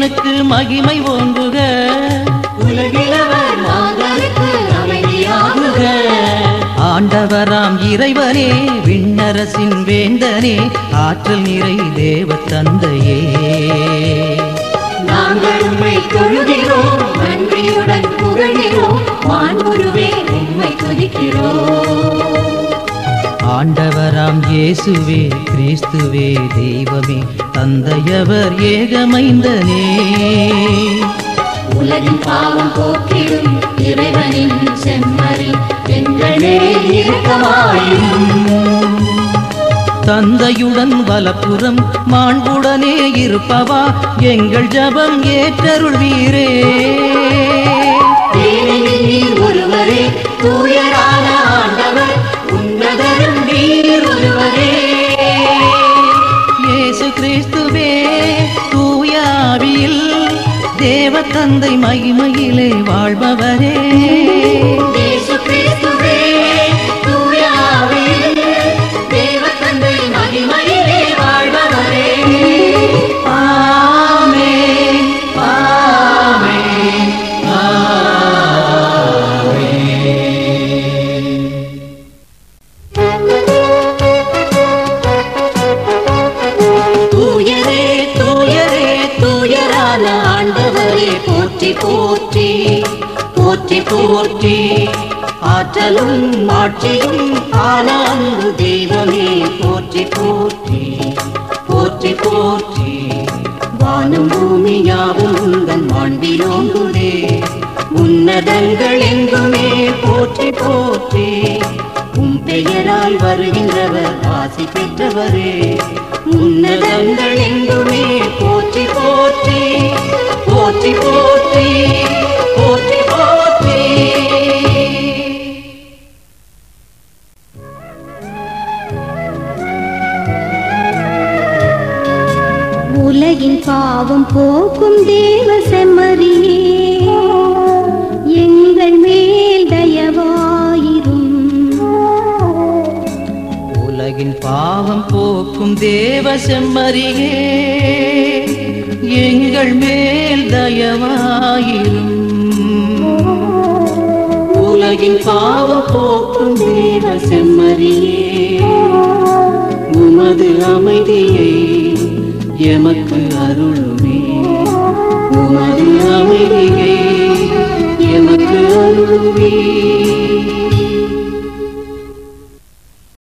தேவனுக்கு மகிமை ஓங்குக உலகிலவர் மாந்தருக்கு அமைதியாகுக ஆண்டவராம் இறைவனே விண்ணரசின் வேந்தனே ஆற்றல் நிறை தேவ தந்தையே நாங்கள் உம்மை தொழுகிறோம் நன்றியுடன் புகழ்கிறோம் மாண்புருவே உம்மை துதிக்கிறோம் ஆண்டவராம் இயேசுவே கிறிஸ்துவே தெய்வமே தந்தையவர் ஏகமைந்தனே உலகின் பாவம் போக்கிடும் இறைவனின் செம்மறி எங்கள் மேல் இரக்கமாயும் தந்தையுடன் வலப்புறம் மாண்புடனே இருப்பவா எங்கள் ஜபம் ஏற்றருள்வீரே தேவனின் நீர் ஒருவரே தூயரான ஆண்டவர் உன்னதரும் நீர் ஒருவரே இயேசு கிறிஸ்துவே தூயாவியில் தேவ தந்தை மகிமையிலே வாழ்பவரே இயேசு கிறிஸ்துவே தூய ஆவியில் தேவதந்தை மகிமையிலே வாழ்பவரே ஆமென், ஆமென், தூயரே தூயரே தூயரான ஆண்டவரே போற்றி போற்றி போற்றி போற்றி ஆற்றலும் ஆட்சியும் ஆன அன்பு தெய்வமே போற்றி போற்றி போற்றி போற்றி வானம் பூமி யாவும் உந்தன் மாண்பிலோங்குதே உன்னதங்கள் எங்குமே போற்றி போற்றி உம் பெயரால் வருகின்றவர் ஆசி பெற்றவரே உன்னதங்கள் எங்குமே போற்றி போற்றி போற்றி போற்றி போற்றி போற்றி உலகின் பாவம் போக்கும் தேவ செம்மறியே எங்கள் மேல் தயவாயிரும் உலகின் பாவம் போக்கும் தேவ செம்மறியே எங்கள் மேல் தயவாயிரும் உலகின் பாவம் போக்கும் தேவ செம்மறியே உமது அமைதியை எமக்கு அருளுமே உமது அமைதியை எமக்கு அருளுமே